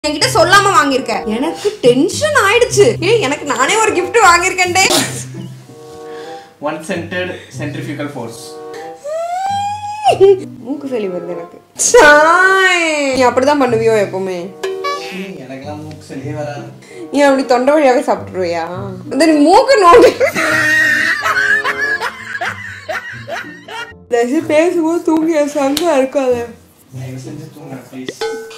என்கிட்ட சொல்லாம வாங்கியிருக்க எனக்கு டென்ஷன் ஆயிடுச்சு ஏ எனக்கு நானே ஒரு gift வாங்கியிருக்கேன்டே ஒன் சென்டர்ட் சென்ட்ரிஃபியூகல் ஃபோர்ஸ் மூக்கு சளி வருது எனக்கு சாய். நீ அப்படிதான் பண்ணுவியோ எப்பவுமே எனக்கெல்லாம் மூக்கு சரியே வராது நீ அப்படி தொண்டை வழியாவே சாப்பிட்டுருவியா இந்த நீ மூக்கு நோண்டி தயவுசெய்து பேசும்போது தூங்கி சங்கா இருக்காது தயவு செஞ்சு தூங்க ப்ளீஸ்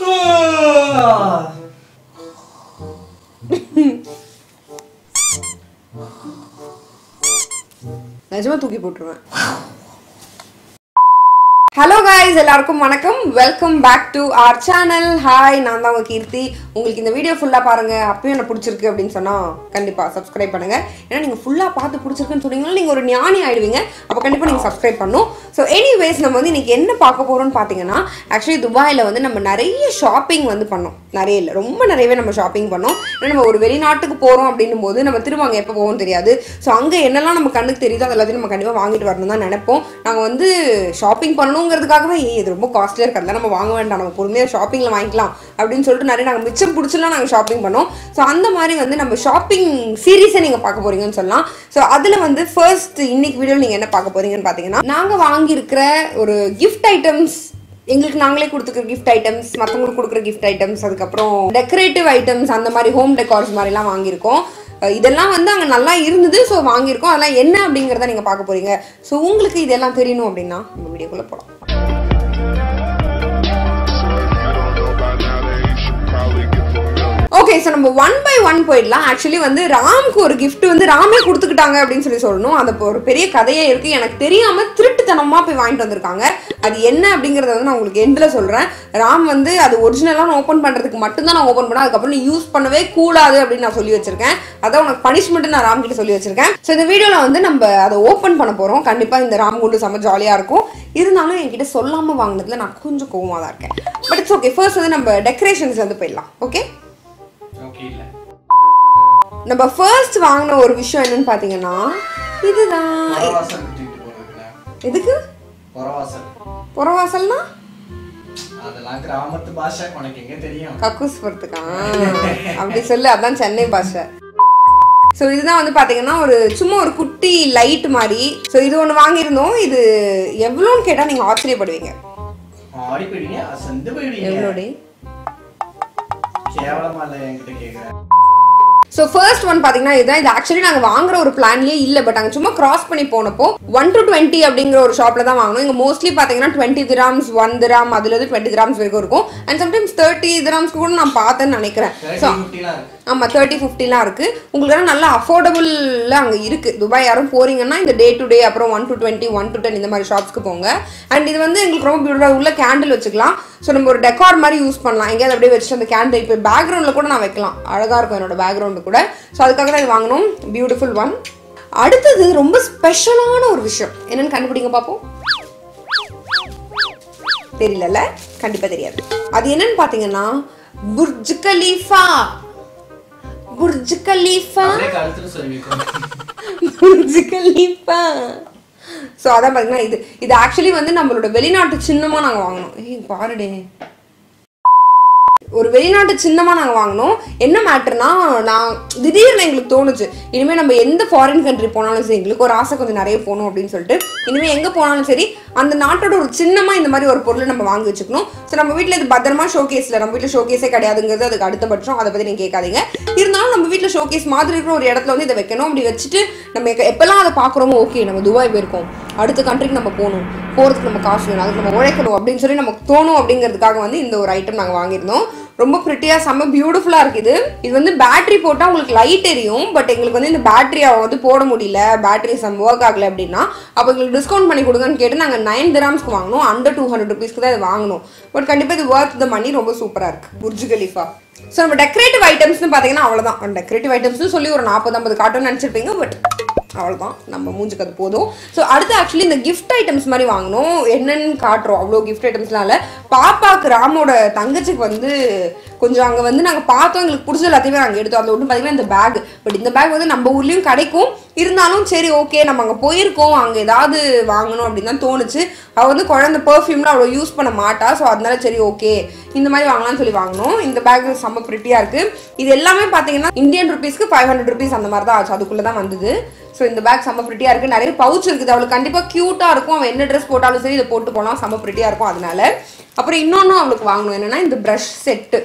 நிஜமா தூக்கி போட்டுருவேன் ஹலோ காய்ஸ் எல்லாருக்கும் வணக்கம் welcome back to our channel hi நான் தான் உங்க கீர்த்தி உங்களுக்கு இந்த வீடியோ ஃபுல்லாக பாருங்க அப்பயும் எனக்கு பிடிச்சிருக்கு அப்படின்னு சொன்னா கண்டிப்பா சப்ஸ்கிரைப் பண்ணுங்க ஏன்னா நீங்க ஃபுல்லா பார்த்து பிடிச்சிருக்குன்னு சொன்னீங்கன்னா நீங்க ஒரு ஞானி ஆயிடுவீங்க அப்போ கண்டிப்பா நீங்க சப்ஸ்கிரைப் பண்ணும் ஸோ எனிவேஸ் நம்ம வந்து இன்னைக்கு என்ன பார்க்க போறோம்னு பார்த்தீங்கன்னா ஆக்சுவலி துபாயில் வந்து நம்ம நிறைய ஷாப்பிங் வந்து பண்ணோம் நிறைய இல்லை ரொம்ப நிறையவே நம்ம ஷாப்பிங் பண்ணோம் ஏன்னா நம்ம ஒரு வெளிநாட்டுக்கு போறோம் அப்படின்னும் போது நம்ம திரும்ப அங்கே எப்போ போவோம் தெரியாது ஸோ அங்கே என்னெல்லாம் நம்ம கண்ணுக்கு தெரியுதோ அது எல்லாத்தையும் நம்ம கண்டிப்பாக வாங்கிட்டு வரணும் தான் நினைப்போம் நாங்கள் வந்து ஷாப்பிங் பண்ணணுங்கிறதுக்காகவே ஏய் இது ரொம்ப காஸ்ட்லியாக இருக்கிறதுல நம்ம வாங்க வேண்டாம் நம்ம பொறுமையாக ஷாப்பிங்கில் வாங்கிக்கலாம் அப்படின்னு சொல்லிட்டு நிறைய நாங்கள் மிச்சம் பிடிச்சலாம் நாங்கள் ஷாப்பிங் பண்ணோம் ஸோ அந்த மாதிரி வந்து நம்ம ஷாப்பிங் சீரீஸை நீங்கள் பார்க்க போறீங்கன்னு சொல்லலாம் ஸோ அதில் வந்து ஃபர்ஸ்ட் இன்னைக்கு வீடியோவில் நீங்கள் என்ன பார்க்க போறீங்கன்னு பார்த்தீங்கன்னா நாங்கள் வாங்கியிருக்கிற ஒரு கிஃப்ட் ஐட்டம்ஸ் எங்களுக்கு நாங்களே கொடுத்துக்கிற கிஃப்ட் ஐட்டம்ஸ் மற்றவங்களுக்கு கொடுக்குற கிஃப்ட் ஐட்டம்ஸ் அதுக்கப்புறம் டெக்கரேட்டிவ் ஐட்டம்ஸ் அந்த மாதிரி ஹோம் டெக்கார்ஸ் மாதிரிலாம் வாங்கியிருக்கோம் அஹ் இதெல்லாம் வந்து அங்கே நல்லா இருந்தது ஸோ வாங்கியிருக்கோம் அதெல்லாம் என்ன அப்படிங்கிறத நீங்கள் பார்க்க போறீங்க ஸோ உங்களுக்கு இதெல்லாம் தெரியணும் அப்படின்னா நம்ம வீடியோக்குள்ளே போகலாம் ஓகே ஸோ நம்ம ஒன் பை ஒன் போயிடலாம் ஆக்சுவலி வந்து ராம்க்கு ஒரு gift வந்து ராமே கொடுத்துக்கிட்டாங்க அப்படின்னு சொல்லி சொல்லணும் அந்த ஒரு பெரிய கதையே இருக்கு எனக்கு தெரியாம திருட்டுத்தனமா போய் வாங்கிட்டு வந்திருக்காங்க அது என்ன அப்படிங்கறத வந்து நான் உங்களுக்கு எண்டில் சொல்றேன் ராம் வந்து அது ஒரிஜினலாக ஓப்பன் பண்றதுக்கு மட்டும்தான் நான் ஓப்பன் பண்ணேன் அதுக்கப்புறம் நீ யூஸ் பண்ணவே கூடாது அப்படின்னு நான் சொல்லி வச்சிருக்கேன் அதான் உனக்கு பனிஷ்மெண்ட் நான் ராம் கிட்ட சொல்லி வச்சிருக்கேன் ஸோ இந்த வீடியோல வந்து நம்ம அதை ஓப்பன் பண்ண போறோம் கண்டிப்பா இந்த ராம் குண்டு செம்ம ஜாலியா இருக்கும் இருந்தாலும் என்கிட்ட சொல்லாம வாங்கினதுல நான் கொஞ்சம் கோவமா தான் இருக்கேன் பட் இட்ஸ் ஓகே ஃபர்ஸ்ட் வந்து நம்ம டெக்கரேஷன்ஸ் வந்து போயிடலாம் ஓகே ஓகே இல்லை நம்ம ஃபர்ஸ்ட் வாங்கின ஒரு விஷயம் என்னன்னு பார்த்தீங்கன்னா இதுதான் புறவாசல் விட்டுட்டு போறதுக்குல எதுக்கு புறவாசல் புறவாசல்னா அதெல்லாம் கிராமத்து பாஷை உனக்கு எங்க தெரியும் கக்கூஸ் போகிறதுக்கா அப்படி சொல்லு அதான் சென்னை பாஷை ஸோ இதுதான் வந்து பார்த்தீங்கன்னா ஒரு சும்மா ஒரு குட்டி லைட் மாதிரி ஸோ இது ஒன்று வாங்கியிருந்தோம் இது எவ்வளோன்னு கேட்டால் நீங்கள் ஆச்சரியப்படுவீங்க ஆடி போயிடுவீங்க அசந்து போயிடுவீங்க எவ்வளோடி கேவலமா இல்லை என்கிட்ட கேக்குறேன் ஸோ ஃபர்ஸ்ட் ஒன் பார்த்தீங்கன்னா இதுதான் இது ஆக்சுவலி நாங்கள் வாங்குற ஒரு பிளான்லேயே இல்லை பட் நாங்கள் சும்மா கிராஸ் பண்ணி போனப்போ ஒன் டு டுவெண்ட்டி அப்படிங்கிற ஒரு ஷாப்பில் தான் வாங்கணும் இங்கே மோஸ்ட்லி பார்த்தீங்கன்னா டுவெண்ட்டி கிராம்ஸ் ஒன் கிராம் அதுலேருந்து டுவெண்ட்டி கிராம்ஸ் வரைக்கும் இருக்கும் அண்ட் சம்டைம்ஸ் தேர்ட்டி கிராம்ஸ்க்கு கூட நான் பார்த்தேன்னு நினைக்கிறேன் ஸோ தேர்ட்டி ஃபிஃப்டிலாம் இருக்கு ஆமாம் தேர்ட்டி ஃபிஃப்டிலாம் இருக்குது உங்களுக்கு எல்லாம் நல்லா அஃபோர்டபுளில் அங்கே இருக்குது துபாய் யாரும் போறீங்கன்னா இந்த டே டு டே அப்புறம் one to twenty one to ten இந்த மாதிரி ஷாப்ஸ்க்கு போங்க அண்ட் இது வந்து எங்களுக்கு ரொம்ப பியூட்டிஃபுல்லாக உள்ள கேண்டில் வச்சுக்கலாம் ஸோ நம்ம ஒரு டெக்கார் மாதிரி யூஸ் பண்ணலாம் எங்கேயாவது அப்படியே வச்சுட்டு அந்த கேண்டில் இப்போ பேக்ரவுண்டில் கூட நான் வைக்கலாம் அழகாக இருக்கும் என்னோட பேக்ரவுண்டு கூட ஸோ அதுக்காக தான் இது வாங்கணும் பியூட்டிஃபுல் ஒன் அடுத்தது ரொம்ப ஸ்பெஷலான ஒரு விஷயம் என்னன்னு கண்டுபிடிங்க பார்ப்போம் தெரியலல்ல கண்டிப்பா தெரியாது அது என்னன்னு பாத்தீங்கன்னா புர்ஜ் கலீஃபா புர்ஜ் கலீஃபா அப்படியே கழுத்துல சொல்லிருக்கோம் புர்ஜ் கலீஃபா ஸோ அதான் பாத்தீங்கன்னா இது இது ஆக்சுவலி வந்து நம்மளோட வெளிநாட்டு சின்னமா நாங்க வாங்கினோம் ஏய் பாருடே ஒரு வெளிநாட்டு சின்னமாக நாங்கள் வாங்கினோம் என்ன மேட்டர்னா நான் திடீர்னு எங்களுக்கு தோணுச்சு இனிமேல் நம்ம எந்த ஃபாரின் கண்ட்ரி போனாலும் சரி எங்களுக்கு ஒரு ஆசை கொஞ்சம் நிறைய போகணும் அப்படின்னு சொல்லிட்டு இனிமேல் எங்கே போனாலும் சரி அந்த நாட்டோட ஒரு சின்னமாக இந்த மாதிரி ஒரு பொருளை நம்ம வாங்கி வச்சுக்கணும் ஸோ நம்ம வீட்டில் இது பத்திரமா ஷோகேஸில் நம்ம வீட்டில் ஷோகேஸே கிடையாதுங்கிறது அதுக்கு அடுத்த பட்சம் அதை பற்றி நீங்கள் கேட்காதீங்க இருந்தாலும் நம்ம வீட்டில் ஷோகேஸ் மாதிரி இருக்கிற ஒரு இடத்துல வந்து இதை வைக்கணும் அப்படி வச்சுட்டு நம்ம எப்ப- எப்பெல்லாம் அதை பார்க்குறோமோ ஓகே நம்ம துபாய் போயிருக்கோம் அடுத்த கண்ட்ரிக்கு நம்ம போகணும் போகிறதுக்கு நம்ம காசு வேணும் அதுக்கு நம்ம உழைக்கணும் அப்படின்னு சொல்லி நமக்கு தோணும் அப்படிங்கிறதுக்காக வந்து இந்த ஒரு ஐட்டம் நாங்கள் வாங்கியிருந்தோம் ரொம்ப ப்ரிட்டியாக செம்ம பியூட்டிஃபுல்லாக இருக்குது இது வந்து பேட்டரி போட்டால் உங்களுக்கு லைட் எரியும் பட் எங்களுக்கு வந்து இந்த பேட்டரியை வந்து போட முடியல பேட்டரி சம் ஒர்க் ஆகலை அப்படின்னா அப்போ எங்களுக்கு டிஸ்கவுண்ட் பண்ணி கொடுங்கன்னு கேட்டு நாங்கள் நைன் திராம்ஸ்க்கு வாங்கினோம் அண்டர் டூ ஹண்ட்ரட் ருபீஸ்க்கு தான் இது வாங்கினோம் பட் கண்டிப்பாக இது ஒர்த் த மணி ரொம்ப சூப்பராக இருக்குது புர்ஜ் கலீஃபா ஸோ நம்ம டெக்கரேட்டிவ் ஐட்டம்ஸ்னு பார்த்தீங்கன்னா அவ்வளோதான் டெக்கரேட்டிவ் ஐட்டம்ஸ்னு சொல்லி ஒரு நாற்பது ஐம்பது காட்டன் நினச்சிருப்பீங்க பட் அவ்வளோதான் நம்ம மூஞ்சுக்கு அது போதும் ஸோ அடுத்து ஆக்சுவலி இந்த கிஃப்ட் ஐட்டம்ஸ் மாதிரி வாங்கணும் என்னன்னு காட்டுறோம் அவ்வளோ கிஃப்ட் ஐட்டம்ஸ்லாம் இல்லை பாப்பாக்கு ராமோட தங்கச்சிக்கு வந்து கொஞ்சம் அங்கே வந்து நாங்கள் பார்த்தோம் எங்களுக்கு பிடிச்ச எல்லாத்தையுமே நாங்கள் எடுத்தோம் அதில் ஒன்று பார்த்தீங்கன்னா இந்த பேக் பட் இந்த பேக் வந்து நம்ம ஊர்லேயும் கிடைக்கும் இருந்தாலும் சரி ஓகே நம்ம அங்கே போயிருக்கோம் அங்கே ஏதாவது வாங்கணும் அப்படின்னு தான் தோணுச்சு அவள் வந்து குழந்தை பெர்ஃப்யூம்லாம் அவ்வளோ யூஸ் பண்ண மாட்டா ஸோ அதனால சரி ஓகே இந்த மாதிரி வாங்கலாம்னு சொல்லி வாங்கினோம் இந்த பேக் செம்ம ப்ரிட்டியாக இருக்குது இது எல்லாமே பார்த்தீங்கன்னா இந்தியன் ருபீஸ்க்கு ஃபைவ் ஹண்ட்ரட் ருபீஸ் அந்த மாதிரி தான் ஆச்சு அதுக்குள்ளே தான் வந்தது ஸோ இந்த பேக் செம்ம ப்ரிட்டியாக இருக்குது நிறைய பவுச் இருக்குது அவளுக்கு கண்டிப்பாக க்யூட்டாக இருக்கும் அவள் என்ன ட்ரெஸ் போட்டாலும் சரி இதை போட்டு போகலாம் செம்ம ப்ரிட்டியாக இருக்கும் அதனால அப்புறம் இன்னொன்றும் அவளுக்கு வாங்கணும் என்னன்னா இந்த ப்ரஷ் செட்டு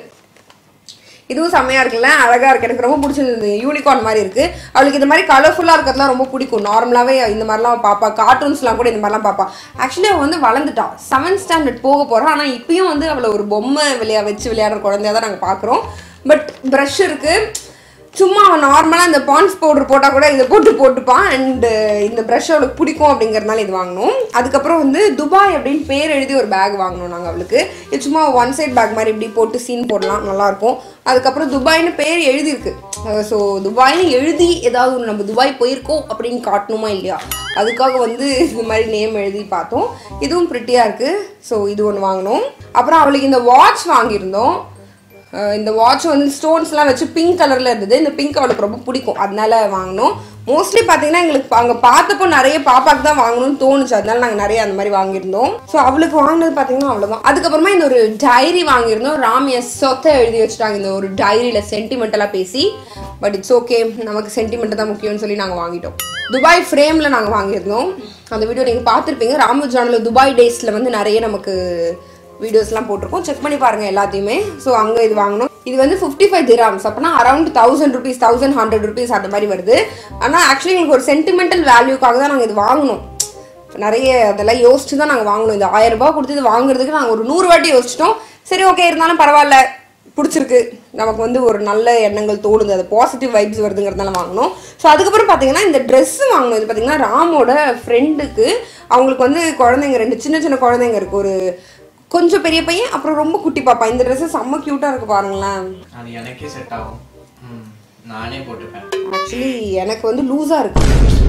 இதுவும் செம்மையா இருக்குல்ல அழகா இருக்கு எனக்கு ரொம்ப பிடிச்சிருந்தது யூனிகார்ன் மாதிரி இருக்கு அவளுக்கு இந்த மாதிரி கலர்ஃபுல்லா இருக்கிறதுலாம் ரொம்ப பிடிக்கும் நார்மலாவே இந்த மாதிரிலாம் பாப்பா கார்ட்டூன்ஸ்லாம் கூட இந்த மாதிரிலாம் பாப்பா ஆக்சுவலி அவள் வந்து வளர்ந்துட்டா செவன்த் ஸ்டாண்டர்ட் போக போறா ஆனா இப்பயும் வந்து அவளை ஒரு பொம்மை விளையா வச்சு விளையாடுற குழந்தையா தான் நாங்கள் பார்க்குறோம் பட் ப்ரஷ் இருக்கு சும்மா அவன் நார்மலாக இந்த பான்ஸ் பவுடர் போட்டால் கூட இதை போட்டு போட்டுப்பான் அண்டு இந்த ப்ரஷ் அவளுக்கு பிடிக்கும் அப்படிங்கிறதுனால இது வாங்கினோம் அதுக்கப்புறம் வந்து துபாய் அப்படின்னு பேர் எழுதி ஒரு பேக் வாங்கினோம் நாங்கள் அவளுக்கு இது சும்மா ஒன் சைட் பேக் மாதிரி இப்படி போட்டு சீன் போடலாம் நல்லாயிருக்கும் அதுக்கப்புறம் துபாய்னு பேர் எழுதியிருக்கு ஸோ துபாய்னு எழுதி ஏதாவது ஒன்று நம்ம துபாய் போயிருக்கோம் அப்படின்னு காட்டணுமா இல்லையா அதுக்காக வந்து இந்த மாதிரி நேம் எழுதி பார்த்தோம் இதுவும் ப்ரிட்டியாக இருக்குது ஸோ இது ஒன்று வாங்கினோம் அப்புறம் அவளுக்கு இந்த வாட்ச் வாங்கியிருந்தோம் அஹ் இந்த வாட்ச் வந்து ஸ்டோன்ஸ்லாம் வச்சு பிங்க் கலரில் இருந்தது இந்த பிங்க் அவளுக்கு ரொம்ப பிடிக்கும் அதனால வாங்கினோம் மோஸ்ட்லி பார்த்தீங்கன்னா எங்களுக்கு அங்கே பார்த்தப்போ நிறைய பாப்பாக்கு தான் வாங்கணும்னு தோணுச்சு அதனால நாங்கள் நிறைய அந்த மாதிரி வாங்கியிருந்தோம் ஸோ அவளுக்கு வாங்கினது பார்த்தீங்கன்னா அவ்வளோதான் அதுக்கப்புறமா இந்த ஒரு டைரி வாங்கியிருந்தோம் ராமிய சொத்தை எழுதி வச்சுட்டாங்க இந்த ஒரு டைரியில் சென்டிமெண்டலாக பேசி பட் இட்ஸ் ஓகே நமக்கு சென்டிமெண்ட் தான் முக்கியம்னு சொல்லி நாங்கள் வாங்கிட்டோம் துபாய் ஃப்ரேமில் நாங்கள் வாங்கியிருந்தோம் அந்த வீடியோ நீங்கள் பார்த்துருப்பீங்க ராமு சேனலில் துபாய் டேஸில் வந்து நிறைய நமக்கு வீடியோஸ்லாம் போட்டிருக்கோம் செக் பண்ணி பாருங்க எல்லாத்தையுமே ஸோ அங்கே இது வாங்கணும் இது வந்து ஃபிஃப்டி ஃபைவ் திராம்ஸ் அப்போனா around thousand rupees thousand hundred rupees அந்த மாதிரி வருது ஆனால் ஆக்சுவலி எங்களுக்கு ஒரு சென்டிமெண்டல் வேல்யூக்காக தான் நாங்கள் இது வாங்கினோம் நிறைய அதெல்லாம் யோசிச்சு தான் நாங்கள் வாங்கணும் இந்த ஆயிரம் ரூபாய் கொடுத்து இது வாங்குறதுக்கு நாங்கள் ஒரு நூறு வாட்டி யோசிச்சிட்டோம் சரி ஓகே இருந்தாலும் பரவாயில்ல பிடிச்சிருக்கு நமக்கு வந்து ஒரு நல்ல எண்ணங்கள் தோணுது அது பாசிட்டிவ் வைப்ஸ் வருதுங்கிறதுனால வாங்கினோம் ஸோ அதுக்கப்புறம் பார்த்தீங்கன்னா இந்த Dress வாங்கணும் இது பார்த்தீங்கன்னா ராமோட ஃப்ரெண்டுக்கு அவங்களுக்கு வந்து குழந்தைங்க ரெண்டு சின்ன சின்ன குழந்தைங்க இருக்கு ஒரு கொஞ்சம் பெரிய பையன் அப்புறம் ரொம்ப குட்டி பாப்பா இந்த Dress செம்ம க்யூட்டாக இருக்கு பாருங்களேன் அது எனக்கே செட் ஆகும் ம், நானே போட்டுப்பேன் ஆக்சுவலி எனக்கு வந்து லூஸாக இருக்கு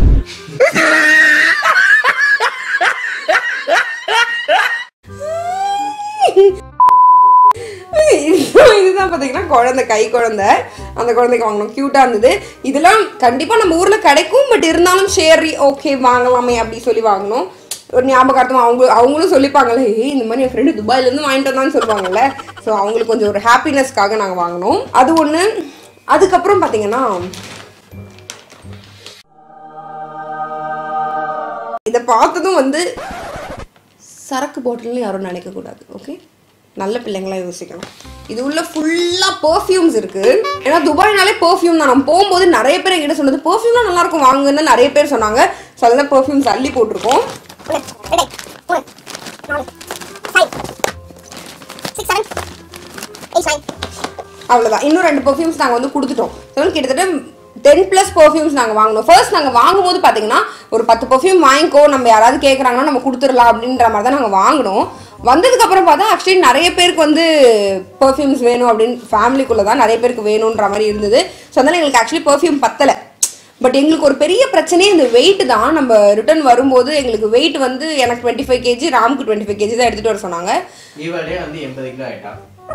இது- இதுதான் பார்த்தீங்கன்னா குழந்தை கை குழந்தை அந்த குழந்தைக்கு வாங்கணும் க்யூட்டாக இருந்தது இதெல்லாம் கண்டிப்பாக நம்ம ஊரில் கிடைக்கும் பட் இருந்தாலும் சரி ஓகே வாங்கலாமே அப்படி சொல்லி வாங்கணும் ஒரு ஞாபகார்த்தமாக அவங்க அவங்களும் சொல்லிப்பாங்களே ஏய் இந்த மாதிரி என் ஃப்ரெண்டு துபாயிலேருந்து வாங்கிட்டு வந்தான்னு சொல்லுவாங்கல்ல ஸோ அவங்களுக்கு கொஞ்சம் ஒரு ஹாப்பினஸ்க்காக நாங்கள் வாங்கினோம் அது ஒன்று அதுக்கப்புறம் பார்த்தீங்கன்னா இதை பார்த்ததும் வந்து சரக்கு பாட்டில்னு யாரும் நினைக்கக்கூடாது ஓகே நல்ல பிள்ளைங்களா யோசிக்கணும் இது உள்ள ஃபுல்லாக பர்ஃப்யூம்ஸ் இருக்கு ஏன்னா துபாய்னாலே பர்ஃப்யூம் தான் நம்ம போகும்போது நிறைய பேர் என்கிட்ட சொன்னது பர்ஃப்யூம்லாம் நல்லா இருக்கும் வாங்குன்னு நிறைய பேர் சொன்னாங்க ஸோ அதெல்லாம் பர்ஃப்யூம்ஸ் அள்ளி போட்டிருக்கோம் அவ்வளோதான் இன்னும் ரெண்டு பர்ஃப்யூம்ஸ் நாங்கள் வந்து கொடுத்துட்டோம் ஸோ கிட்டத்தட்ட டென் ப்ளஸ் பர்ஃப்யூம்ஸ் நாங்கள் வாங்கினோம் ஃபர்ஸ்ட் நாங்கள் வாங்கும்போது பார்த்தீங்கன்னா ஒரு பத்து பர்ஃப்யூம் வாங்கிக்கோ நம்ம யாராவது கேட்குறாங்கன்னா நம்ம கொடுத்துடலாம் அப்படின்ற மாதிரி தான் நாங்கள் வாங்கினோம் வந்ததுக்கப்புறம் பார்த்தா ஆக்சுவலி நிறைய பேருக்கு வந்து பர்ஃப்யூம்ஸ் வேணும் அப்படின்னு ஃபேமிலிக்குள்ளே தான் நிறைய பேருக்கு வேணுன்ற மாதிரி இருந்தது ஸோ அதனால் எங்களுக்கு ஆக்சுவலி பர்ஃப்யூம் பத்தலை பட் எங்களுக்கு ஒரு பெரிய பிரச்சனையே இந்த வெயிட் தான் நம்ம ரிட்டர்ன் வரும்போது எங்களுக்கு வெயிட் வந்து எனக்கு டுவெண்ட்டி ஃபைவ் கேஜி ராமுக்கு டுவெண்ட்டி ஃபைவ் கேஜி தான் எடுத்துகிட்டு வர சொன்னாங்க இவளே வந்து எண்பது கிலோ ஆயிட்டா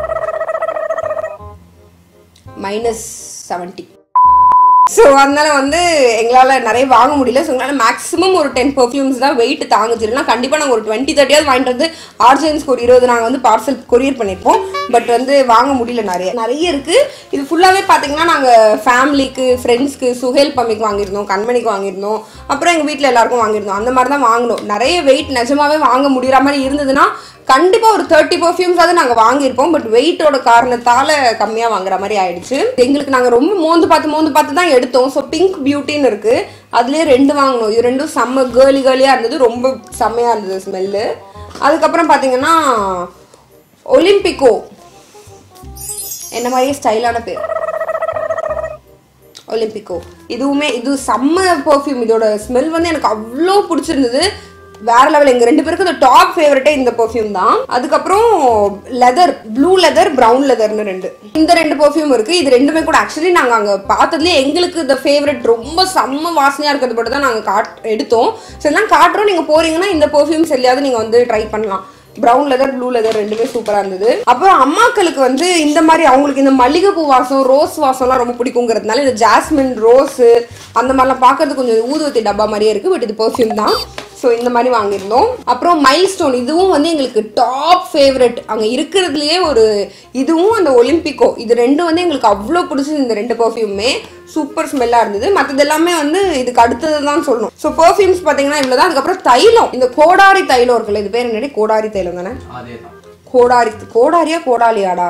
மைனஸ் செவன்ட்டி ஸோ அதனால வந்து எங்களால் நிறைய வாங்க முடியல ஸோ எங்களால் மேக்ஸிமம் ஒரு டென் பர்ஃப்யூம்ஸ் தான் வெயிட் தாங்குச்சு இல்லைனா கண்டிப்பாக நாங்கள் ஒரு டுவெண்ட்டி தேர்ட்டியாவது வாங்கிட்டு வந்து ஆர்ஜன்ஸ்க்கு ஒரு இருபது நாங்கள் வந்து பார்சல் கொரியர் பண்ணியிருப்போம் பட் வந்து வாங்க முடியல நிறைய நிறைய இருக்குது இது ஃபுல்லாகவே பார்த்தீங்கன்னா நாங்கள் ஃபேமிலிக்கு ஃப்ரெண்ட்ஸ்க்கு சுஹேல் பம்மிக்கு வாங்கியிருந்தோம் கண்மணிக்கு வாங்கியிருந்தோம் அப்புறம் எங்கள் வீட்டில் எல்லாருக்கும் வாங்கியிருந்தோம் அந்த மாதிரி தான் வாங்கினோம் நிறைய வெயிட் நிஜமாவே வாங்க முடிகிற மாதிரி இருந்ததுன்னா கண்டிப்பாக ஒரு தேர்ட்டி பர்ஃப்யூம்ஸாவது நாங்கள் வாங்கியிருப்போம் பட் வெயிட்டோட காரணத்தால் கம்மியாக வாங்குற மாதிரி ஆயிடுச்சு எங்களுக்கு நாங்கள் ரொம்ப மோந்து பார்த்து மோந்து பார்த்து தான் எடுத்தோம் ஸோ பிங்க் பியூட்டின்னு இருக்குது அதுலேயே ரெண்டு வாங்கினோம் இது ரெண்டும் செம்ம கேர்லி கேர்லியாக இருந்தது ரொம்ப செம்மையாக இருந்தது ஸ்மெல்லு அதுக்கப்புறம் பார்த்தீங்கன்னா ஒலிம்பிக்கோ என்ன மாதிரியே ஸ்டைலான பேர் ஒலிம்பிக்கோ இதுவுமே இது செம்ம பர்ஃப்யூம் இதோட ஸ்மெல் வந்து எனக்கு அவ்வளோ பிடிச்சிருந்தது வேற லெவல் எங்க ரெண்டு பேருக்கு இந்த டாப் ஃபேவரட்டே இந்த பர்ஃப்யூம் தான் அதுக்கப்புறம் லெதர் ப்ளூ லெதர் பிரவுன் லெதர்னு ரெண்டு இந்த ரெண்டு பர்ஃப்யூம் இருக்கு இது ரெண்டுமே கூட ஆக்சுவலி நாங்க அங்க பார்த்ததுலேயே எங்களுக்கு இந்த ஃபேவரட் ரொம்ப செம்ம வாசனையா இருக்கிறது மட்டும் தான் நாங்க காட் எடுத்தோம் ஸோ இதெல்லாம் காட்டுறோம் நீங்க போறீங்கன்னா இந்த பர்ஃப்யூம்ஸ் எல்லையாவது நீங்க வந்து ட்ரை பண்ணலாம் ப்ரௌன் லெதர் ப்ளூ லெதர் ரெண்டுமே சூப்பரா இருந்தது அப்புறம் அம்மாக்களுக்கு வந்து இந்த மாதிரி அவங்களுக்கு இந்த மல்லிகைப்பூ வாசம் ரோஸ் வாசம்லாம் ரொம்ப பிடிக்குங்கிறதுனால இந்த ஜாஸ்மின் ரோஸ் அந்த மாதிரிலாம் பார்க்கறது கொஞ்சம் ஊதுவத்தி டப்பா மாதிரியே இருக்கு பட் இது பெர்ஃப்யூம் தான் ஸோ இந்த மாதிரி வாங்கியிருந்தோம் அப்புறம் மைல் ஸ்டோன் இதுவும் வந்து எங்களுக்கு டாப் ஃபேவரட் அங்கே இருக்கிறதுலையே ஒரு இதுவும் அந்த ஒலிம்பிக்கோ இது ரெண்டும் வந்து எங்களுக்கு அவ்வளோ பிடிச்சது இந்த ரெண்டு பர்ஃப்யூமே சூப்பர் ஸ்மெல்லாக இருந்தது மற்றது எல்லாமே வந்து இதுக்கு அடுத்தது தான் சொல்லணும் ஸோ பர்ஃப்யூம்ஸ் பார்த்தீங்கன்னா இவ்வளோ தான் அதுக்கப்புறம் தைலம் இந்த கோடாரி தைலம் இருக்குல்ல இது பேர் என்னடி கோடாரி தைலம் தானே அதேதான் கோடாரி கோடாரியா கோடாலியாடா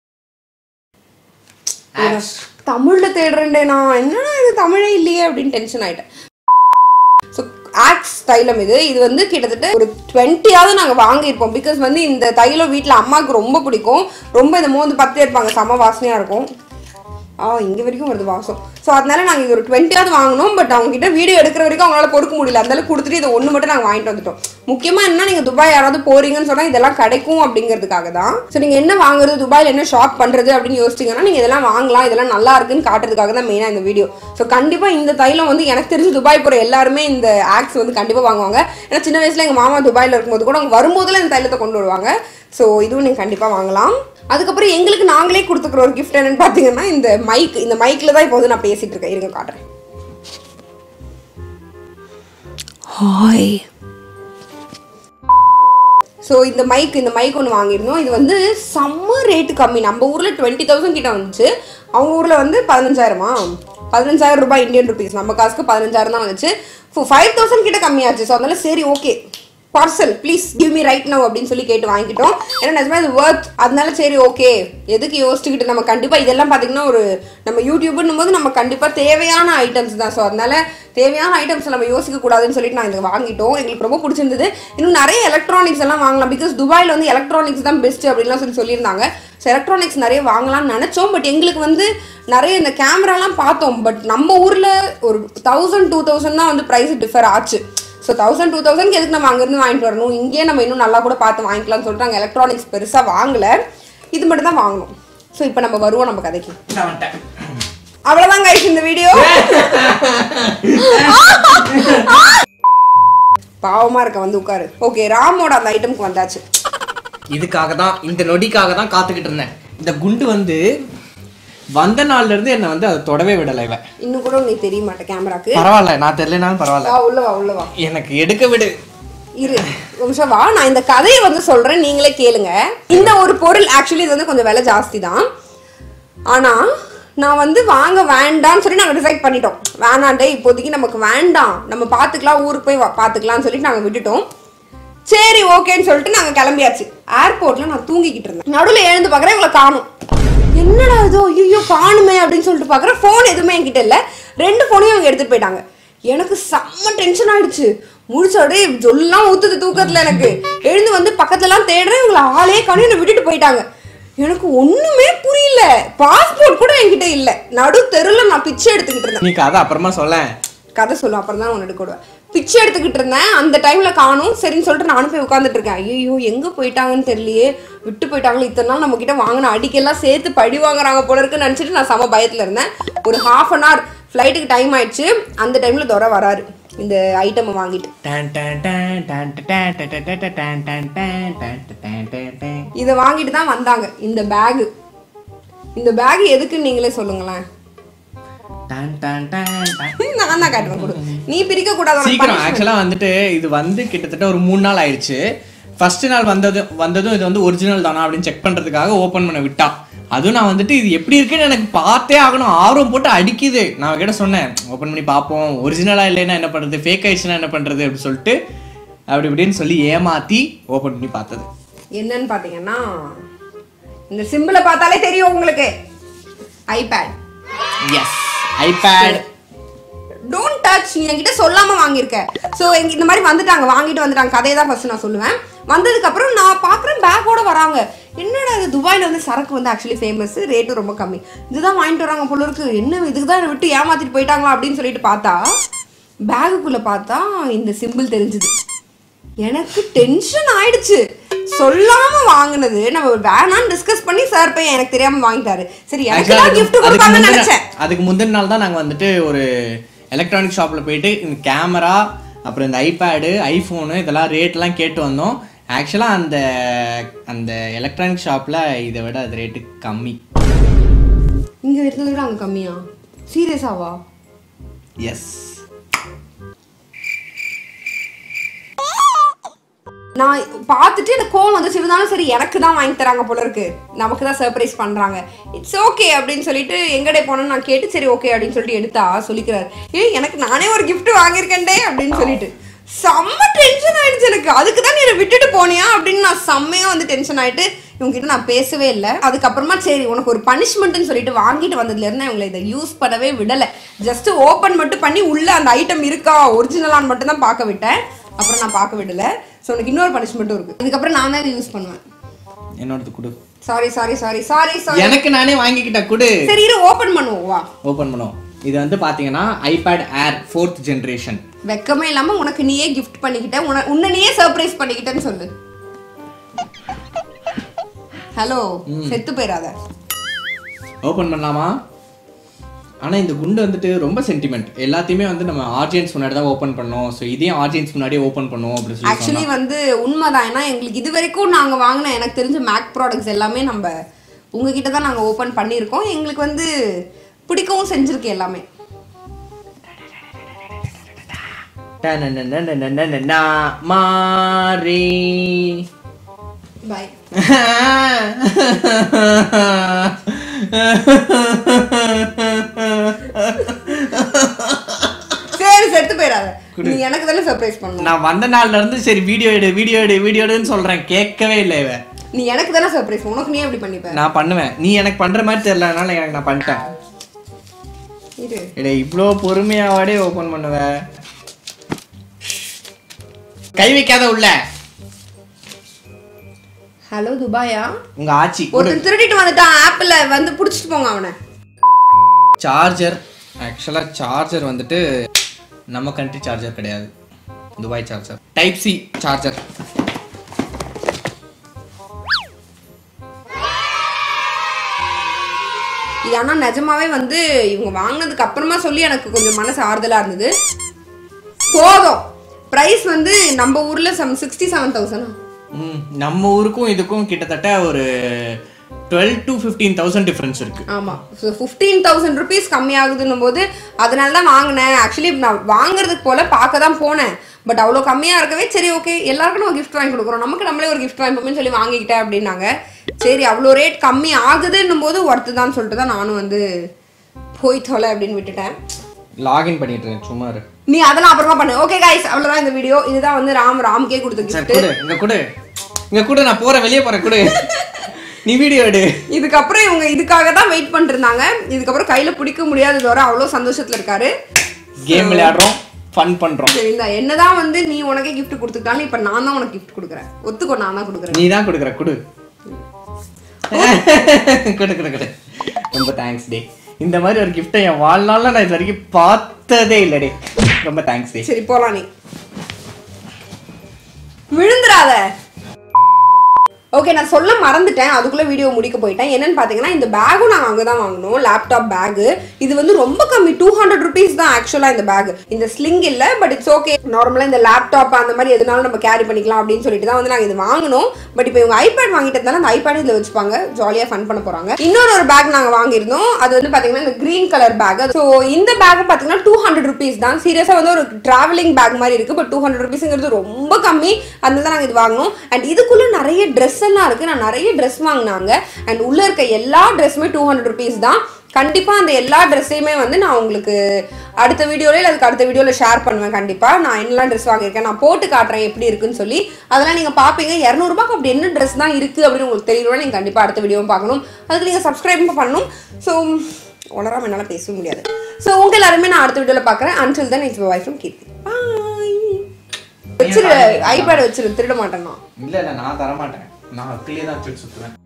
ஆக்ஸ் தமிழ்ல தேடுறேன்டே நான் என்னடா இது தமிழே இல்லையே அப்படின்னு டென்ஷன் ஆயிட்டேன் ஸோ ஆக்ஸ் தைலம் இது இது வந்து கிட்டத்தட்ட ஒரு டுவெண்ட்டியாவது நாங்கள் வாங்கியிருப்போம் பிகாஸ் வந்து இந்த தைலம் வீட்டில் அம்மாவுக்கு ரொம்ப பிடிக்கும் ரொம்ப இந்த மோந்து பத்து எடுப்பாங்க செம வாசனையாக இருக்கும் ஆ இங்கே வரைக்கும் வருது வாசம் ஸோ அதனால நாங்கள் இது ஒரு டுவெண்ட்டியாவது வாங்கினோம் பட் அவங்க கிட்ட வீடியோ எடுக்கிற வரைக்கும் அவங்களால பொறுக்க முடியல அதனால கொடுத்துட்டு இதை ஒன்று மட்டும் நாங்கள் வாங்கிட்டு வந்துட்டோம் முக்கியமாக என்ன நீங்கள் துபாய் யாராவது போறீங்கன்னு சொன்னால் இதெல்லாம் கிடைக்கும் அப்படிங்கிறதுக்காக தான் ஸோ நீங்கள் என்ன வாங்குறது துபாயில் என்ன ஷாப் பண்ணுறது அப்படின்னு யோசிச்சிங்கன்னா நீங்கள் இதெல்லாம் வாங்கலாம் இதெல்லாம் நல்லா இருக்குன்னு காட்டுறதுக்காக தான் மெயினாக இந்த வீடியோ ஸோ கண்டிப்பாக இந்த தைலம் வந்து எனக்கு தெரிஞ்சு துபாய் போகிற எல்லாருமே இந்த ஆக்ஸ் வந்து கண்டிப்பாக வாங்குவாங்க ஏன்னா சின்ன வயசில் எங்கள் மாமா துபாயில் இருக்கும்போது கூட அவங்க வரும்போதெல்லாம் இந்த தைலத்தை கொண்டு வருவாங்க ஸோ இதுவும் நீங்கள் கண்டிப்பாக வாங்கலாம் அதுக்கப்புறம் எங்களுக்கு நாங்களே கொடுத்துக்கிற ஒரு கிஃப்ட் என்னன்னு பார்த்தீங்கன்னா இந்த மைக் இந்த மைக்கில் தான் இப்போ வந்து நான் பேசிட்டு இருக்கேன் இருங்க காட்டுறேன் ஹாய் ஸோ இந்த மைக் இந்த மைக் ஒன்று வாங்கியிருந்தோம் இது வந்து செம்ம ரேட்டு கம்மி நம்ம ஊரில் டுவெண்ட்டி தௌசண்ட் கிட்ட வந்துச்சு அவங்க ஊரில் வந்து பதினஞ்சாயிரமா பதினஞ்சாயிரம் ரூபாய் இந்தியன் ருபீஸ் நம்ம காசுக்கு பதினஞ்சாயிரம் தான் வந்துச்சு ஃபைவ் தௌசண்ட் கிட்ட கம்மியாச்சு ஸோ அதனால சரி okay parcel please give me right now அப்படின்னு சொல்லி கேட்டு வாங்கிட்டோம் ஏன்னா நிஜமா இது ஒர்த் அதனால சரி ஓகே எதுக்கு யோசிச்சுக்கிட்டு நம்ம கண்டிப்பாக இதெல்லாம் பார்த்தீங்கன்னா ஒரு நம்ம யூடியூப்னும் போது நம்ம கண்டிப்பாக தேவையான ஐட்டம்ஸ் தான் ஸோ அதனால தேவையான ஐட்டம்ஸ் நம்ம யோசிக்க கூடாதுன்னு சொல்லிட்டு நான் இதை வாங்கிட்டோம் எங்களுக்கு ரொம்ப பிடிச்சிருந்தது இன்னும் நிறைய எலக்ட்ரானிக்ஸ் எல்லாம் வாங்கலாம் பிகாஸ் துபாயில் வந்து எலக்ட்ரானிக்ஸ் தான் பெஸ்ட் அப்படின்லாம் சொல்லி சொல்லியிருந்தாங்க ஸோ எலக்ட்ரானிக்ஸ் நிறைய வாங்கலாம்னு நினச்சோம் பட் எங்களுக்கு வந்து நிறைய இந்த கேமராலாம் பார்த்தோம் பட் நம்ம ஊரில் ஒரு தௌசண்ட் டூ தௌசண்ட் தான் வந்து ப்ரைஸ் டிஃபர் ஆச்சு ஸோ தௌசண்ட் டூ தௌசண்ட்க்கு எதுக்கு நம்ம அங்கேருந்து வாங்கிட்டு வரணும் இங்கேயே நம்ம இன்னும் நல்லா கூட பார்த்து வாங்கிக்கலாம்னு சொல்லிட்டு நாங்கள் எலக்ட்ரானிக்ஸ் பெருசாக வாங்கலை இது மட்டும் தான் வாங்கணும் ஸோ இப்போ நம்ம வருவோம் நம்ம கதைக்கு நான் வந்துட்டேன் அவ்வளோதான் கைஸ் இந்த வீடியோ பாவமா இருக்க வந்து உட்காரு ஓகே ராமோட அந்த ஐட்டம்க்கு வந்தாச்சு இதுக்காக தான் இந்த நொடிக்காக தான் காத்துக்கிட்டு இருந்தேன் இந்த குண்டு வந்து வந்த நாள்ல இருந்து என்ன வந்து அதை தொடவே விடலை இவன் இன்னும் கூட உனக்கு தெரிய மாட்டேன் கேமராக்கு பரவாயில்ல நான் தெரியலனாலும் பரவாயில்ல வா உள்ள வா உள்ள வா எனக்கு எடுக்க விடு இரு ஒரு நிமிஷம் வா நான் இந்த கதையை வந்து சொல்றேன் நீங்களே கேளுங்க இந்த ஒரு பொருள் ஆக்சுவலி இது வந்து கொஞ்சம் விலை ஜாஸ்தி தான் ஆனா நான் வந்து வாங்க வேண்டாம்னு சொல்லி நாங்கள் டிசைட் பண்ணிட்டோம் வேணாண்டே இப்போதைக்கு நமக்கு வேண்டாம் நம்ம பார்த்துக்கலாம் ஊருக்கு போய் வா- பார்த்துக்கலாம்னு சொல்லிட்டு நாங்கள் விட்டுட்டோம் சரி ஓகேன்னு சொல்லிட்டு நாங்கள் கிளம்பியாச்சு ஏர்போர்ட்ல நான் தூங்கிக்கிட்டு இருந்தேன் நடுவில் எழுந்து பார்க்குறேன் இவங்களை காணும் என்னடா இதோ ஐயோ காணுமே அப்படின்னு சொல்லிட்டு பார்க்குறேன் ஃபோன் எதுவுமே என்கிட்ட இல்லை ரெண்டு ஃபோனையும் அவங்க எடுத்துட்டு போயிட்டாங்க எனக்கு செம்ம டென்ஷன் ஆயிடுச்சு முடிச்ச அப்படியே ஜொல்லாம் ஊத்துது தூக்கத்துல எனக்கு எழுந்து வந்து பக்கத்துலலாம் தேடுறேன் இவங்களை ஆளே காணும் என்னை விட்டுட்டு போயிட்டாங்க எனக்கு ஒண்ணுமே புரியல பாஸ்போர்ட் கூட என்கிட்ட இல்ல நடு தெருல நான் பிச்சை எடுத்துக்கிட்டு இருந்தேன் நீ கதை அப்புறமா சொல்ல கதை சொல்லும் அப்புறம் தான் உன்னை கொடுவேன் பிச்சை எடுத்துக்கிட்டு இருந்தேன் அந்த டைம்ல காணும் சரின்னு சொல்லிட்டு நானும் போய் உட்காந்துட்டு இருக்கேன் ஐயோ எங்க போயிட்டாங்கன்னு தெரியலையே விட்டு போயிட்டாங்களே இத்தனை நாள் நம்ம கிட்ட வாங்கின அடிக்கெல்லாம் சேர்த்து படி வாங்குறாங்க போல இருக்குன்னு நினச்சிட்டு நான் செம பயத்துல இருந்தேன் ஒரு ஹாஃப் அன் ஹவர் ஃப்ளைட்டுக்கு டைம் ஆயிடுச்சு அந்த டைம்ல துறை வராரு இந்த ஐட்டமை வாங்கிட்டு டன் டன் டன் டன் டன் டன் டன் டன் டன் டன் டன் டன் டன் டன் டன். இதை வாங்கிட்டு தான் வந்தாங்க இந்த பேகு இந்த பேக் எதுக்குன்னு நீங்களே சொல்லுங்களேன் டன் டன் டன் டன். நான் தான் காட்டுவேன் கொடு நீ பிரிக்க கூடாது சீக்கிரம் ஆக்சுவலா வந்துட்டு இது வந்து கிட்டத்தட்ட ஒரு மூணு நாள் ஆயிடுச்சு ஃபர்ஸ்ட் நாள் வந்தது வந்ததும் இது வந்து ஒரிஜினல் தானா அப்படின்னு செக் பண்றதுக்காக ஓபன் பண்ண விட்டா அதுவும் நான் வந்துட்டு இது எப்படி இருக்குன்னு எனக்கு பார்த்தே ஆகணும் ஆர்வம் போட்டு அடிக்குது நான் கிட்ட சொன்னேன் ஓப்பன் பண்ணி பார்ப்போம் ஒரிஜினலா இல்லைன்னா என்ன பண்றது ஃபேக் ஆயிடுச்சுன்னா என்ன பண்றது அப்படின்னு சொல்லிட்டு அப்படி இப்படின்னு சொல்லி ஏமாத்தி ஓபன் பண்ணி பார்த்தது என்னன்னு பாத்தீங்கன்னா இந்த சிம்பிளை பார்த்தாலே தெரியும் உங்களுக்கு iPad yes iPad don't touch நீ என்கிட்ட சொல்லாம வாங்கியிருக்க ஸோ எங்க இந்த மாதிரி வந்துட்டாங்க வாங்கிட்டு வந்துட்டாங்க கதையை தான் ஃபர்ஸ்ட் நான் சொல்லுவேன் வந்ததுக்கு அப்புறம் நான் பார்க்குறேன் பேக்கோட வராங்க என்னடா இது துபாயில் வந்து சரக்கு வந்து ஆக்சுவலி ஃபேமஸ் ரேட்டும் ரொம்ப கம்மி இதுதான் வாங்கிட்டு வராங்க போல இருக்கு என்ன இதுக்கு தான் என்னை விட்டு ஏமாத்திட்டு போயிட்டாங்களா அப்படின்னு சொல்லிட்டு பார்த்தா பேகுக்குள்ள பார்த்தா இந்த சிம்பிள் தெரிஞ்சுது எனக்கு டென்ஷன் ஆயிடுச்சு சொல்லாம வாங்குனது நம்ம வேணாம்னு டிஸ்கஸ் பண்ணி சார் போய் எனக்கு தெரியாம வாங்கிட்டாரு சரி எனக்கு Actually, தான் அதுக்கு- gift அதுக்கு கொடுப்பாங்கன்னு முந்தின- நினைச்சேன் அதுக்கு முந்தின நாள் தான் நாங்கள் வந்துட்டு ஒரு எலக்ட்ரானிக் ஷாப்பில் போயிட்டு இந்த கேமரா அப்புறம் இந்த ஐபேடு ஐஃபோனு இதெல்லாம் ரேட்லாம் கேட்டு வந்தோம் ஆக்சுவலாக அந்த அந்த எலக்ட்ரானிக் ஷாப்பில் இதை விட அது ரேட்டு கம்மி இங்க இருக்கிறத விட அங்க கம்மியா சீரியஸாவா எஸ் நான் பார்த்துட்டு எனக்கு கோவம் வந்துச்சு இருந்தாலும் சரி எனக்கு தான் வாங்கி தராங்க போல இருக்கு நமக்கு தான் சர்ப்ரைஸ் பண்றாங்க இட்ஸ் ஓகே அப்படின்னு சொல்லிட்டு எங்கடே போனோம்னு நான் கேட்டு சரி ஓகே அப்படின்னு சொல்லிட்டு எடுத்தா சொல்லிக்கிறாரு ஏய் எனக்கு நானே ஒரு gift வாங்கியிருக்கேன்டே அப்படின்னு சொல்லிட்டு செம்ம டென்ஷன் ஆயிடுச்சு எனக்கு அதுக்கு தான் நீ என்னை விட்டுட்டு போனியா அப்படின்னு நான் செம்மையா வந்து டென்ஷன் ஆயிட்டு இவங்ககிட்ட நான் பேசவே இல்லை அதுக்கப்புறமா சரி உனக்கு ஒரு பனிஷ்மெண்ட்னு சொல்லிட்டு வாங்கிட்டு வந்ததுல இருந்து இவங்களை இதை யூஸ் பண்ணவே விடலை ஜஸ்ட் ஓப்பன் மட்டும் பண்ணி உள்ள அந்த ஐட்டம் இருக்கா ஒரிஜினலான்னு மட்டும் தான் பார்க்க விட்டேன் அப்புறம் நான் பார்க்க விடல ஸோ உனக்கு இன்னொரு பனிஷ்மெண்ட்டும் இருக்கு இதுக்கப்புறம் நான் தான் இதை யூஸ் பண்ணுவேன் என்னோடது கொடு sorry sorry sorry sorry sorry எனக்கு நானே வாங்கிக்கிட்ட கொடு சரி இரு ஓப்பன் பண்ணுவோம் வா ஓப்பன் பண்ணுவோம் இது வந்து பார்த்தீங்கன்னா ஐபேட் ஏர் ஃபோர்த் ஜென்ரேஷன் வெக்கமே இல்லாம உனக்கு நீயே கிஃப்ட் பண்ணிக்கிட்ட உன உன்னை நீயே சர்ப்ரைஸ் பண்ணிக்கிட்டேன்னு சொல்லு ஹலோ செத்து போயிடாத ஓப்பன் பண்ணலாமா ஆனால் இந்த குண்டு வந்துட்டு ரொம்ப சென்டிமெண்ட் எல்லாத்தையுமே வந்து நம்ம ஆடியன்ஸ் முன்னாடி தான் ஓப்பன் பண்ணோம் ஸோ இதையும் ஆடியன்ஸ் முன்னாடியே ஓப்பன் பண்ணுவோம் அப்படின்னு சொல்லி ஆக்சுவலி வந்து உண்மைதான் ஏன்னா எங்களுக்கு இது வரைக்கும் நாங்க வாங்கின எனக்கு தெரிஞ்ச மேக் ப்ராடக்ட்ஸ் எல்லாமே நம்ம உங்ககிட்ட தான் நாங்க ஓபன் பண்ணியிருக்கோம் எங்களுக்கு வந்து பிடிக்கவும் செஞ்சிருக்கு எல்லாமே டனனனனனனனா, மாறி பாய் சரி செத்து போயிடாத நீ எனக்கு தானே சர்ப்ரைஸ் பண்ணணும் நான் வந்த நாள்ல இருந்து சரி வீடியோ எடு வீடியோ எடு வீடியோ எடுன்னு சொல்றேன் கேட்கவே இல்லை இவ நீ எனக்கு தானே சர்ப்ரைஸ் உனக்கு நீ எப்படி பண்ணிப்ப நான் பண்ணுவேன் நீ எனக்கு பண்ற மாதிரி தெரியலனால எனக்கு நான் பண்ணிட்டேன் இரு இல்லை இவ்வளோ பொறுமையாவாடே ஓப்பன் பண்ணுவ கை வைக்காத உள்ள ஹலோ துபாயா உங்க ஆச்சி ஒருத்தன் திருடிட்டு வந்துட்டான் ஆப்பிள் வந்து புடிச்சிட்டு போங்க அவனை சார்ஜர் ஆக்சுவலாக சார்ஜர் வந்துட்டு நம்ம கண்ட்ரி சார்ஜர் கிடையாது Dubai charger type C charger இது ஆனா நிஜமாவே வந்து இவங்க வாங்கினதுக்கு அப்புறமா சொல்லி எனக்கு கொஞ்சம் மனசு ஆறுதலா இருந்தது போதும் பிரைஸ் வந்து நம்ம ஊர்ல சம் சிக்ஸ்டி செவன் தௌசண்ட் ம் நம்ம ஊருக்கும் இதுக்கும் கிட்டத்தட்ட ஒரு twelve to fifteen thousand difference இருக்கு ஆமா ஃபிஃப்டீன் தௌசண்ட் ருபீஸ் கம்மியாகுதுன்னும் போது அதனால தான் வாங்கினேன் ஆக்சுவலி நான் வாங்குறதுக்கு போல பார்க்க தான் போனேன் பட் அவ்வளோ கம்மியா இருக்கவே சரி ஓகே எல்லாருக்கும் நம்ம கிஃப்ட் வாங்கி கொடுக்குறோம் நமக்கு நம்மளே ஒரு கிஃப்ட் வாங்கிப்போம்னு சொல்லி வாங்கிக்கிட்டேன் அப்படின்னாங்க சரி அவ்வளோ ரேட் கம்மி ஆகுதுன்னும் போது ஒர்த்து தான் சொல்லிட்டு தான் நானும் வந்து போய் தொலை அப்படின்னு விட்டுட்டேன் லாகின் பண்ணிட்டு இருக்கேன் சும்மா இரு நீ அதெல்லாம் அப்புறமா பண்ணு ஓகே கைஸ் அவ்வளவுதான் இந்த வீடியோ இதுதான் வந்து ராம் ராம்கே கொடுத்த சரி gift கொடு இங்க கொடு இங்க கொடு நான் போறேன் வெளியே போறேன் கொடு நீ வீடியோ எடு இதுக்கப்புறம் இவங்க இதுக்காக தான் வெயிட் பண்ணிட்டு இருந்தாங்க இதுக்கப்புறம் கையில பிடிக்க முடியாதது வர அவ்வளோ சந்தோஷத்துல இருக்காரு கேம் விளையாடுறோம் ஃபன் பண்றோம் சரி இந்த என்னதான் வந்து நீ உனக்கே gift கொடுத்துட்டாலும் இப்ப நான் தான் உனக்கு gift கொடுக்குறேன் ஒத்துக்கோ நான் தான் கொடுக்குறேன் நீ தான் கொடுக்குற கொடு கொடு கொடு கொடு ரொம்ப தேங்க்ஸ் டே இந்த மாதிரி ஒரு கிஃப்ட்டை என் வாழ்நாளில் நான் இது வரைக்கும் பார்த்ததே இல்லடே ரொம்ப தேங்க்ஸ் டே சரி போலாம் நீ விழுந்துராத ஓகே நான் சொல்ல மறந்துட்டேன் அதுக்குள்ள வீடியோ முடிக்க போயிட்டேன் என்னன்னு பாத்தீங்கன்னா இந்த பேகும் நாங்கள் அங்கே தான் வாங்கினோம் லேப்டாப் பேகு இது வந்து ரொம்ப கம்மி டூ ஹண்ட்ரட் ருபீஸ் தான் ஆக்சுவலாக இந்த பேக் இந்த ஸ்லிங் இல்லை பட் இட்ஸ் ஓகே நார்மலாக இந்த லேப்டாப் அந்த மாதிரி எதுனாலும் நம்ம கேரி பண்ணிக்கலாம் அப்படின்னு சொல்லிட்டு தான் வந்து நாங்கள் இது வாங்கினோம் பட் இப்போ இவங்க ஐபேட் வாங்கிட்டதுனால அந்த ஐபேட் இதில் வச்சுப்பாங்க ஜாலியாக ஃபன் பண்ண போகிறாங்க இன்னொரு ஒரு பேக் நாங்கள் வாங்கியிருந்தோம் அது வந்து பார்த்தீங்கன்னா இந்த க்ரீன் கலர் பேக் ஸோ இந்த பேக் பார்த்தீங்கன்னா டூ ஹண்ட்ரட் ருபீஸ் தான் சீரியஸாக வந்து ஒரு ட்ராவலிங் பேக் மாதிரி இருக்குது பட் டூ ஹண்ட்ரட் ருபீஸுங்கிறது ரொம்ப கம்மி அதனால தான் நாங்கள் இது வாங்கினோம் அண்ட் இதுக்குள்ளே நிறைய ட்ரெஸ் எல்லாம் இருக்குது நான் நிறைய ட்ரெஸ் வாங்கினாங்க அண்ட் உள்ளே இருக்க எல்லா ட்ரெஸ்ஸுமே டூ ஹண்ட்ரட் ருபீஸ் தான் கண்டிப்பாக அந்த எல்லா ட்ரெஸ்ஸையுமே வந்து நான் உங்களுக்கு அடுத்த வீடியோவில் இல்லை அதுக்கு அடுத்த வீடியோவில் ஷேர் பண்ணுவேன் கண்டிப்பாக நான் என்னெல்லாம் ட்ரெஸ் வாங்கியிருக்கேன் நான் போட்டு காட்டுறேன் எப்படி இருக்குன்னு சொல்லி அதெல்லாம் நீங்கள் பார்ப்பீங்க இரநூறுபாக்கு அப்படி என்ன ட்ரெஸ் தான் இருக்குது அப்படின்னு உங்களுக்கு தெரியணும்னா நீங்கள் கண்டிப்பாக அடுத்த வீடியோவும் பார்க்கணும் அதுக்கு நீங்கள் சப்ஸ்கிரைபும் பண்ணணும் ஸோ உணராம என்னால் பேச முடியாது ஸோ உங்கள் எல்லாருமே நான் அடுத்த வீடியோவில் பார்க்குறேன் அன்டில் தான் it's wife from Keerthi bye வச்சிரு ஐபேட் வச்சிரு திருட மாட்டேன் நான் இல்லை இல்லை நான் தரமாட்டேன் நான் அக்கிலே தான் வச்சுட்டு சுற்றுவேன்